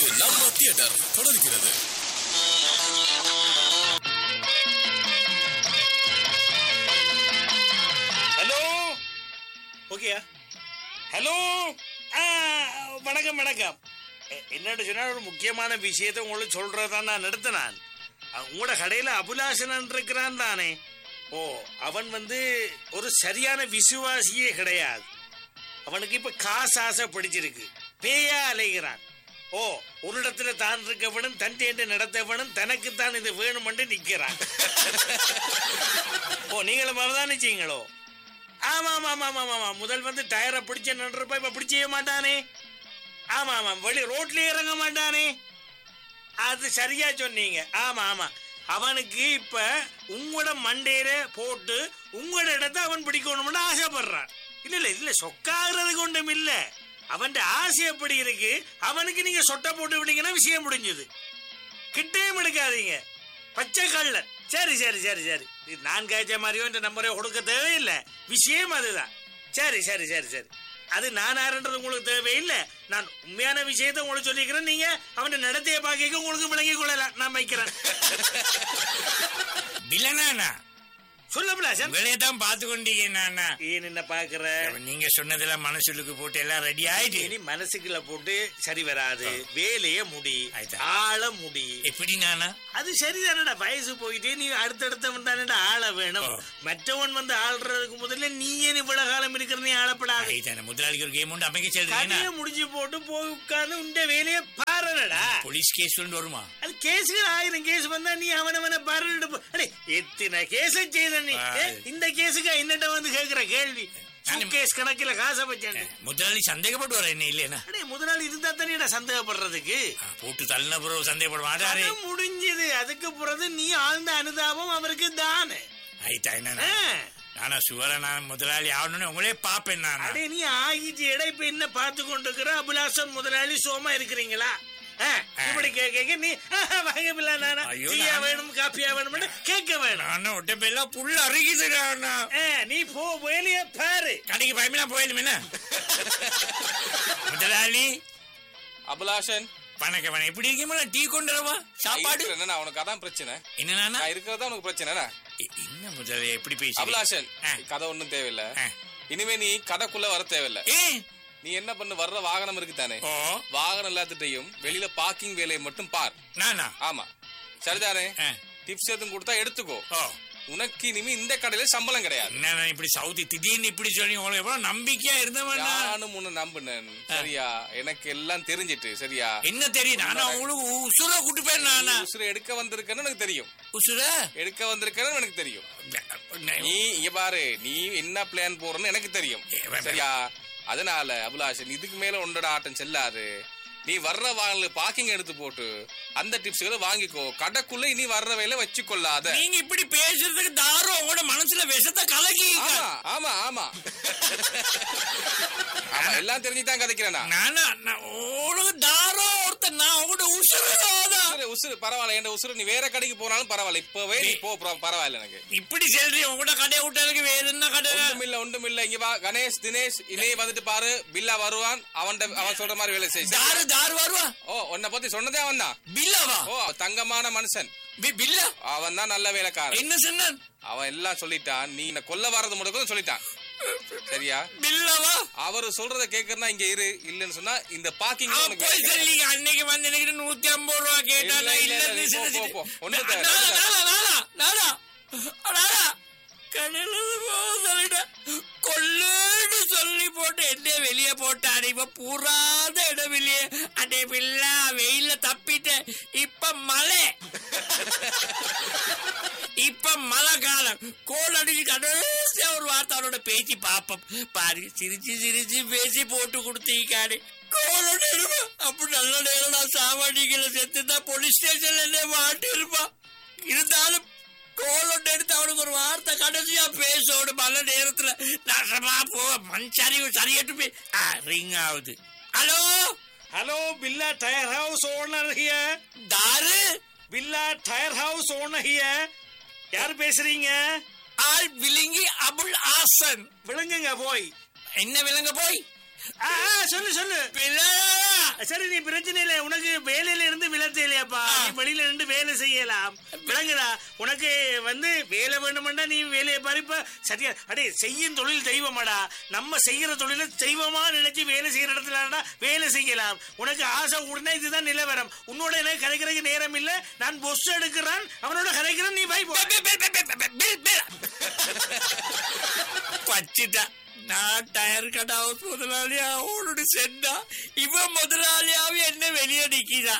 நம்ம தியேட்டர் தொடர்கிறது ஹலோ ஓகேயா ஹலோ ஆ வணக்கம் வணக்கம் எ- என்னன்னு சொன்னா ஒரு முக்கியமான விஷயத்தை உங்களுக்கு சொல்றதான் நான் நடத்தினான் உங்களோட கடையில அபுலாசனன் இருக்கிறான் தானே ஓ அவன் வந்து ஒரு சரியான விசுவாசியே கிடையாது அவனுக்கு இப்ப காசு ஆசை பிடிச்சிருக்கு பேயா அலைகிறான் ஓ ஒரு இடத்துல தான் இருக்கவனும் தன் தேண்டு நடத்தவனும் தனக்குத்தான் இது வேணுமென்று நிக்கிறான் ஓ நீங்களும் மறதான் நிச்சயங்களோ ஆமா ஆமா ஆமா ஆமா ஆமா முதல் வந்து டயரை பிடிச்ச நின்றப்ப இப்ப பிடிச்சவே மாட்டானே ஆமா ஆமா வெளி ரோட்லயே இறங்க மாட்டானே அது சரியா சொன்னீங்க ஆமா ஆமா அவனுக்கு இப்ப உங்களோட மண்டையில போட்டு உங்களோட இடத்தை அவன் பிடிக்கணும்னு ஆசைப்படுறான் இல்ல இல்ல இல்ல சொக்காகிறதுக்கு ஒன்றும் இல்ல அவன் ஆசை எப்படி இருக்கு அவனுக்கு நீங்க சொட்டை போட்டு விட்டீங்கன்னா விஷயம் முடிஞ்சது கிட்டேயும் எடுக்காதீங்க பச்சை கள்ளன் சரி சரி சரி சரி இது நான் காய்ச்ச மாதிரியோ இந்த நம்பரே கொடுக்க தேவையில்லை விஷயம் அதுதான் சரி சரி சரி சரி அது நான் யாருன்றது உங்களுக்கு தேவையில்லை நான் உண்மையான விஷயத்தை உங்களுக்கு சொல்லிக்கிறேன் நீங்க அவன் நடத்தைய பார்க்க உங்களுக்கு விளங்கி கொள்ளலாம் நான் வைக்கிறேன் பில்லனானா சொல்ல பிளாசன் உங்களையே தான் பார்த்து கொண்டீங்க நானா ஏன் என்ன பாக்குற நீங்க சொன்னதெல்லாம் மனசுக்கு போட்டு எல்லாம் ரெடி ஆயிட்டு இனி மனசுக்குள்ள போட்டு சரி வராது வேலைய முடி ஆயிட்டா. ஆள முடி எப்படி நானா அது சரிதானடா வயசு போயிட்டே நீ அடுத்தடுத்தவன் தானடா ஆள வேணும் ஓ. மற்றவன் வந்து ஆள்றதுக்கு முதல்ல நீ ஏன் இவ்வளவு காலம் இருக்கிற நீ ஆளப்படாது ஐதான முதலாளிக்கு ஒரு கேம் உண்டு அமைக்க சொல்றீங்கன்னா கதையை முடிஞ்சு போட்டு போய் உட்கார்ந்து உண்ட வேலையை பாருடா போலீஸ் கேஸ் வந்து வருமா அது கேஸுகள் ஆயிரம் கேஸ் வந்தா நீ அவனவன பாருன்னு போ- அடே எத்தனை கேஸ செய்த நீ ஆ. ஏ, இந்த கேஸுக்கு என்னட்ட வந்து கேக்குற கேள்வி நானு- கேஸ் கணக்கில காசை வச்சேன் முதலாளி சந்தேகப்பட்டு வர என்ன இல்லையா அடே முதலாளி இருந்தா தானே சந்தேகப்படுறதுக்கு போட்டு தள்ளின பிறகு சந்தேகப்பட மாட்டாரே அது முடிஞ்சது அதுக்கு பிறகு நீ ஆழ்ந்த அனுதாபம் அவருக்கு தானே ஐத்தா என்ன ஆ. நானா சுவர நான் முதலாளி ஆகணும்னு உங்களே பாப்பேன் நானா அடே நீ ஆகிட்டு இடம் இப்ப என்ன பார்த்து கொண்டிருக்கிற அபிலாஷம் முதலாளி சோமா இருக்கிறீங்களா ஆ, இப்படி கேட்க கேட்க நீ ஆஹா, வாங்க பிள்ளை நானா ஐயோ, டீயா நான்- வேணும் காப்பியா வேணும்னு கேட்க வேணும் நானும் ஒட்டப்பெல்லாம் புல் அருகிது நானா ஆ, நீ போ வேலைய பாரு கடைக்கு பயமெல்லாம் போயிடும் என்ன முதலாளி அபிலாஷன் வணக்கம் வணக்கம் எப்படி இருக்கீங்களா டீ கொண்டு வரவா சாப்பாடு என்ன உனக்கு அதான் பிரச்சனை என்ன நானா நான் இருக்கிறதா உனக்கு பிரச்சனை எ- என்ன முதலாளி எப்படி பேசி அபிலாஷன் ஆ. கதை ஒண்ணும் தேவையில்ல ஆ. இனிமே நீ கதைக்குள்ள வர தேவையில்ல ஏ நீ என்ன பண்ணு வர்ற வாகனம் இருக்கு தானே ஓ வாகனம் எல்லாத்துட்டையும் வெளியில பார்க்கிங் வேலையை மட்டும் பார் நானா ஆமா சரிதானே ஆ. டிப்ஸ் எதுவும் கொடுத்தா எடுத்துக்கோ ஓ உனக்கு இனிமே இந்த கடையில சம்பளம் கிடையாது என்ன நான் இப்படி சவுதி திடீர்னு இப்படி சொல்லி உங்களுக்கு எவ்வளவு நம்பிக்கையா இருந்தவன் நான். நானும் உன்னை நம்பினேன் சரியா எனக்கு எல்லாம் தெரிஞ்சிட்டு சரியா என்ன தெரியும் நானா உங்களுக்கு உசுர கூட்டு போய் நானா உசுரை எடுக்க வந்திருக்கேன்னு எனக்கு தெரியும் உசுர எடுக்க வந்திருக்கேன்னு எனக்கு தெரியும் நீ இங்க பாரு நீ என்ன பிளான் போறன்னு எனக்கு தெரியும் ஏ, வே- சரியா அதனால அபிலாஷன் இதுக்கு மேல உன்னோட ஆட்டம் செல்லாது நீ வர்ற வாங்கல பார்க்கிங் எடுத்து போட்டு அந்த டிப்ஸ்களை வாங்கிக்கோ கடைக்குள்ள இனி வர்ற வேலை வச்சு கொள்ளாத நீங்க இப்படி பேசுறதுக்கு தாரம் உங்களோட மனசுல விஷத்தை கலக்கி ஆமா ஆமா ஆமா ஆமா எல்லாம் தெரிஞ்சுதான் கதைக்கிறேன் நான் நானா நான் உங்களுக்கு தாரம் ஒருத்தன் நான் உங்களோட உசுரதான் உசுரு, உசுரு பரவாயில்ல என் உசுரு நீ வேற கடைக்கு போனாலும் பரவாயில்ல இப்பவே நீ போ பரவா- பரவாயில்ல எனக்கு இப்படி சொல்றீங்க உங்களோட கடை விட்டதுக்கு வேற என்ன கடை ஒண்ணுமில்ல ஒண்ணுமில்ல இங்க வா கணேஷ் தினேஷ் இனே வந்துட்டு பாரு பில்லா வருவான் அவன் அவன் சொல்ற மாதிரி வேலை செய் தாரு தாரு வருவா ஓ உன்னை பத்தி சொன்னதே அவன் தான் பில்லாவா ஓ தங்கமான மனுஷன் பி- பில்லா அவன் தான் நல்ல வேலைக்காரன் என்ன சொன்னான் அவன் எல்லாம் சொல்லிட்டான் நீ என்ன கொல்ல வர்றது முடக்கும் சொல்லிட்டான் சரியா பில்லாவா அவரு சொல்றத கேக்குறனா இங்க இரு இல்லன்னு சொன்னா இந்த பாக்கிங் அவன் போய் சொல்லி அன்னைக்கு வந்து எனக்கு நூத்தி ஐம்பது ரூபா கேட்டா இல்ல, நான் இல்ல, இல்லைன்னு இல்ல, போ, சொல்லிட்டு- போ, போ. ஒண்ணும் தேவை, நானா, ஒண்ணும் தேவை. நானா, நானா, நானா, நானா. கடையில போக சொல்லிட்டேன். கொல்லுன்னு சொல்லி போட்டு என்ன வெளியே போட்டாரு இப்ப பூராத இடம் இல்லையே அடே பிள்ளா வெயில தப்பிட்டேன் இப்ப மழை இப்ப மழை காலம் கோல் அடிச்சு கடைசியா ஒரு வார்த்தை அவனோட பேச்சு பாப்போம் பாரு சிரிச்சு சிரிச்சு பேசி போட்டு கொடுத்தீங்க கோலோட இருப்பான் அப்படி நல்ல நேரம் நான் சாமானிகளை செத்துதான் போலீஸ் ஸ்டேஷன்ல என்ன மாட்டி இருப்பான் இருந்தாலும் கோலோட எடுத்து அவனுக்கு ஒரு வார்த்தை கடைசியா பேசணும் நல்ல நேரத்துல நாசமா போ மண் சரிவு சரியட்டு போய் ரிங் ஆகுது hello hello Billa tyre house owner here தாரு Billa tyre house owner here யார் பேசுறீங்க ஆள் விழுங்கி அபுல் ஆசன் விளங்குங்க போய் என்ன விலங்க போய் ஆ, ஆ, சொல்லு சொல்லு பிள்ளை சரி நீ பிரச்சனை இல்லை உனக்கு வேலையில இருந்து விலத்து இல்லையாப்பா ஆ. நீ வெளியில இருந்து வேலை செய்யலாம் விளங்குதா உனக்கு வந்து வேலை வேணுமெண்டா நீ வேலையை பாருப்ப சரியா அடே செய்யும் தொழில் தெய்வமாடா நம்ம செய்யற தொழில தெய்வமா நினைச்சு வேலை செய்யற இடத்துல வேலை செய்யலாம் உனக்கு ஆசை உடனே இதுதான் நிலவரம் உன்னோட எனக்கு கதைக்கிறதுக்கு நேரம் இல்ல நான் பொஸ் எடுக்கிறான் அவனோட கதைக்கிறேன் நீ பை போ. பச்சிட்டா நான் டயர் கட் ஹவுஸ் முதலாளியா அவனோட சென்னா இவன் முதலாளியாவும் என்ன வெளியே நிக்கிறா